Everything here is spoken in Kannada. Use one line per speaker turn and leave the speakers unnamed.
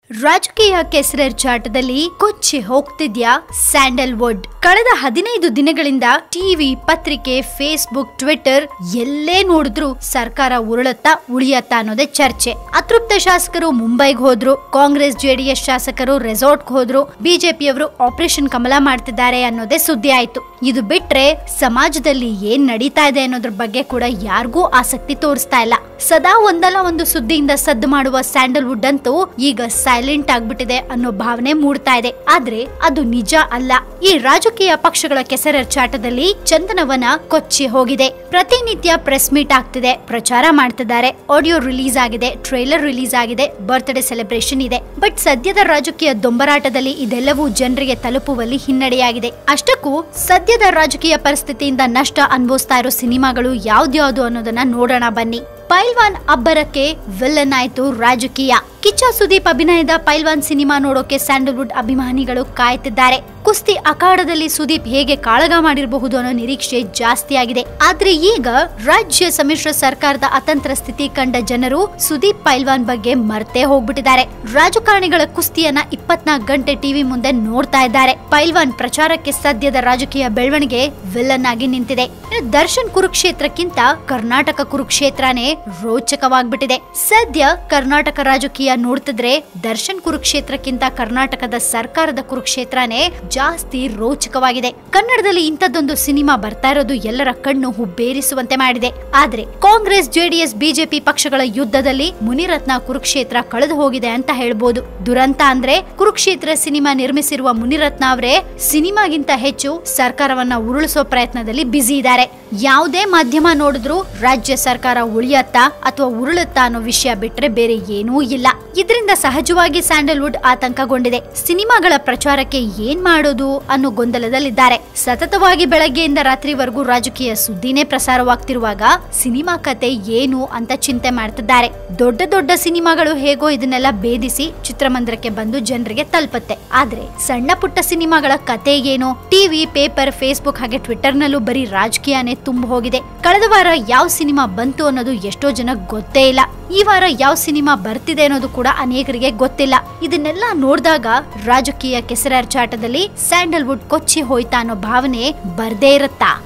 ರಾಜಕೀಯ ಕೆಸರೆರ್ಚಾಟದಲ್ಲಿ ಕೊಚ್ಚಿ ಹೋಗ್ತಿದ್ಯಾ ಸ್ಯಾಂಡಲ್ವುಡ್ ಕಳೆದ ಹದಿನೈದು ದಿನಗಳಿಂದ ಟಿವಿ ಪತ್ರಿಕೆ ಫೇಸ್ಬುಕ್ ಟ್ವಿಟರ್ ಎಲ್ಲೇ ನೋಡಿದ್ರು ಸರ್ಕಾರ ಉರುಳತ್ತಾ ಉಳಿಯತ್ತಾ ಅನ್ನೋದೇ ಚರ್ಚೆ ಅತೃಪ್ತ ಶಾಸಕರು ಮುಂಬೈಗೆ ಹೋದ್ರು ಕಾಂಗ್ರೆಸ್ ಜೆಡಿಎಸ್ ಶಾಸಕರು ರೆಸಾರ್ಟ್ಗೆ ಹೋದ್ರು ಬಿಜೆಪಿಯವರು ಆಪರೇಷನ್ ಕಮಲ ಮಾಡ್ತಿದ್ದಾರೆ ಅನ್ನೋದೇ ಸುದ್ದಿ ಆಯ್ತು ಇದು ಬಿಟ್ರೆ ಸಮಾಜದಲ್ಲಿ ಏನ್ ನಡೀತಾ ಇದೆ ಅನ್ನೋದ್ರ ಬಗ್ಗೆ ಕೂಡ ಯಾರಿಗೂ ಆಸಕ್ತಿ ತೋರಿಸ್ತಾ ಇಲ್ಲ ಸದಾ ಒಂದಲ್ಲ ಒಂದು ಸುದ್ದಿಯಿಂದ ಸದ್ದು ಮಾಡುವ ಸ್ಯಾಂಡಲ್ವುಡ್ ಅಂತೂ ಈಗ ಸೈಲೆಂಟ್ ಆಗ್ಬಿಟ್ಟಿದೆ ಅನ್ನೋ ಭಾವನೆ ಮೂಡ್ತಾ ಇದೆ ಆದ್ರೆ ಅದು ನಿಜ ಅಲ್ಲ ಈ ರಾಜಕೀಯ ಪಕ್ಷಗಳ ಕೆಸರೆರ್ಚಾಟದಲ್ಲಿ ಚಂದನವನ ಕೊಚ್ಚಿ ಹೋಗಿದೆ ಪ್ರತಿನಿತ್ಯ ಪ್ರೆಸ್ ಮೀಟ್ ಆಗ್ತಿದೆ ಪ್ರಚಾರ ಮಾಡ್ತಿದ್ದಾರೆ ಆಡಿಯೋ ರಿಲೀಸ್ ಆಗಿದೆ ಟ್ರೇಲರ್ ರಿಲೀಸ್ ಆಗಿದೆ ಬರ್ತ್ಡೇ ಸೆಲೆಬ್ರೇಷನ್ ಇದೆ ಬಟ್ ಸದ್ಯದ ರಾಜಕೀಯ ದೊಂಬರಾಟದಲ್ಲಿ ಇದೆಲ್ಲವೂ ಜನರಿಗೆ ತಲುಪುವಲ್ಲಿ ಹಿನ್ನಡೆಯಾಗಿದೆ ಅಷ್ಟಕ್ಕೂ ಸದ್ಯದ ರಾಜಕೀಯ ಪರಿಸ್ಥಿತಿಯಿಂದ ನಷ್ಟ ಅನುಭವಿಸ್ತಾ ಇರೋ ಸಿನಿಮಾಗಳು ಯಾವ್ದ್ಯಾವ್ದು ಅನ್ನೋದನ್ನ ನೋಡೋಣ ಬನ್ನಿ ಪೈಲ್ವಾನ್ ಅಬ್ಬರಕ್ಕೆ ವಿಲ್ಲನ್ ಆಯ್ತು ರಾಜಕೀಯ ಕಿಚ್ಚ ಸುದೀಪ್ ಅಭಿನಯದ ಪೈಲ್ವಾನ್ ಸಿನಿಮಾ ನೋಡೋಕೆ ಸ್ಯಾಂಡಲ್ವುಡ್ ಅಭಿಮಾನಿಗಳು ಕಾಯ್ತಿದ್ದಾರೆ ಕುಸ್ತಿ ಅಖಾಡದಲ್ಲಿ ಸುದೀಪ್ ಹೇಗೆ ಕಾಳಗ ಮಾಡಿರಬಹುದು ಅನ್ನೋ ನಿರೀಕ್ಷೆ ಜಾಸ್ತಿ ಆಗಿದೆ ಆದ್ರೆ ಈಗ ರಾಜ್ಯ ಸಮ್ಮಿಶ್ರ ಸರ್ಕಾರದ ಅತಂತ್ರ ಸ್ಥಿತಿ ಕಂಡ ಜನರು ಸುದೀಪ್ ಪೈಲ್ವಾನ್ ಬಗ್ಗೆ ಮರ್ತೇ ಹೋಗ್ಬಿಟ್ಟಿದ್ದಾರೆ ರಾಜಕಾರಣಿಗಳ ಕುಸ್ತಿಯನ್ನ ಇಪ್ಪತ್ನಾಲ್ಕು ಗಂಟೆ ಟಿವಿ ಮುಂದೆ ನೋಡ್ತಾ ಇದ್ದಾರೆ ಪೈಲ್ವಾನ್ ಪ್ರಚಾರಕ್ಕೆ ಸದ್ಯದ ರಾಜಕೀಯ ಬೆಳವಣಿಗೆ ವಿಲ್ಲನ್ ಆಗಿ ನಿಂತಿದೆ ಇನ್ನು ದರ್ಶನ್ ಕುರುಕ್ಷೇತ್ರಕ್ಕಿಂತ ಕರ್ನಾಟಕ ಕುರುಕ್ಷೇತ್ರನೇ ರೋಚಕವಾಗ್ಬಿಟ್ಟಿದೆ ಸದ್ಯ ಕರ್ನಾಟಕ ರಾಜಕೀಯ ನೋಡ್ತಿದ್ರೆ ದರ್ಶನ್ ಕುರುಕ್ಷೇತ್ರಕ್ಕಿಂತ ಕರ್ನಾಟಕದ ಸರ್ಕಾರದ ಕುರುಕ್ಷೇತ್ರನೇ ಜಾಸ್ತಿ ರೋಚಕವಾಗಿದೆ ಕನ್ನಡದಲ್ಲಿ ಇಂಥದ್ದೊಂದು ಸಿನಿಮಾ ಬರ್ತಾ ಇರೋದು ಎಲ್ಲರ ಕಣ್ಣು ಹುಬ್ಬೇರಿಸುವಂತೆ ಮಾಡಿದೆ ಆದ್ರೆ ಕಾಂಗ್ರೆಸ್ ಜೆಡಿಎಸ್ ಬಿಜೆಪಿ ಪಕ್ಷಗಳ ಯುದ್ಧದಲ್ಲಿ ಮುನಿರತ್ನ ಕುರುಕ್ಷೇತ್ರ ಕಳೆದು ಹೋಗಿದೆ ಅಂತ ಹೇಳ್ಬೋದು ದುರಂತ ಅಂದ್ರೆ ಕುರುಕ್ಷೇತ್ರ ಸಿನಿಮಾ ನಿರ್ಮಿಸಿರುವ ಮುನಿರತ್ನ ಅವರೇ ಸಿನಿಮಾಗಿಂತ ಹೆಚ್ಚು ಸರ್ಕಾರವನ್ನ ಉರುಳಿಸೋ ಪ್ರಯತ್ನದಲ್ಲಿ ಬ್ಯುಸಿ ಇದ್ದಾರೆ ಯಾವುದೇ ಮಾಧ್ಯಮ ನೋಡಿದ್ರು ರಾಜ್ಯ ಸರ್ಕಾರ ಉಳಿಯತ್ತಾ ಅಥವಾ ಉರುಳುತ್ತಾ ಅನ್ನೋ ವಿಷಯ ಬಿಟ್ರೆ ಬೇರೆ ಏನೂ ಇಲ್ಲ ಇದರಿಂದ ಸಹಜವಾಗಿ ಸ್ಯಾಂಡಲ್ವುಡ್ ಆತಂಕಗೊಂಡಿದೆ ಸಿನಿಮಾಗಳ ಪ್ರಚಾರಕ್ಕೆ ಏನ್ ಮಾಡೋದು ಅನ್ನೋ ಗೊಂದಲದಲ್ಲಿದ್ದಾರೆ ಸತತವಾಗಿ ಬೆಳಗ್ಗೆಯಿಂದ ರಾತ್ರಿವರೆಗೂ ರಾಜಕೀಯ ಸುದ್ದಿನೇ ಪ್ರಸಾರವಾಗ್ತಿರುವಾಗ ಸಿನಿಮಾ ಕತೆ ಏನು ಅಂತ ಚಿಂತೆ ಮಾಡ್ತಿದ್ದಾರೆ ದೊಡ್ಡ ದೊಡ್ಡ ಸಿನಿಮಾಗಳು ಹೇಗೋ ಇದನ್ನೆಲ್ಲ ಭೇದಿಸಿ ಚಿತ್ರಮಂದಿರಕ್ಕೆ ಬಂದು ಜನರಿಗೆ ತಲುಪುತ್ತೆ ಆದ್ರೆ ಸಣ್ಣ ಪುಟ್ಟ ಸಿನಿಮಾಗಳ ಕತೆ ಏನು ಟಿವಿ ಪೇಪರ್ ಫೇಸ್ಬುಕ್ ಹಾಗೆ ಟ್ವಿಟರ್ ನಲ್ಲೂ ಬರೀ ರಾಜಕೀಯನೇ ತುಂಬ ಹೋಗಿದೆ ಕಳೆದ ವಾರ ಯಾವ ಸಿನಿಮಾ ಬಂತು ಅನ್ನೋದು ಎಷ್ಟೋ ಜನ ಗೊತ್ತೇ ಇಲ್ಲ ಈ ವಾರ ಯಾವ ಸಿನಿಮಾ ಬರ್ತಿದೆ ಅನ್ನೋದು ಕೂಡ ಅನೇಕರಿಗೆ ಗೊತ್ತಿಲ್ಲ ಇದನ್ನೆಲ್ಲ ನೋಡಿದಾಗ ರಾಜಕೀಯ ಕೆಸರಾರ್ಚಾಟದಲ್ಲಿ ಸ್ಯಾಂಡಲ್ವುಡ್ ಕೊಚ್ಚಿ ಹೋಯ್ತಾ ಅನ್ನೋ ಭಾವನೆ ಬರ್ದೇ ಇರುತ್ತಾ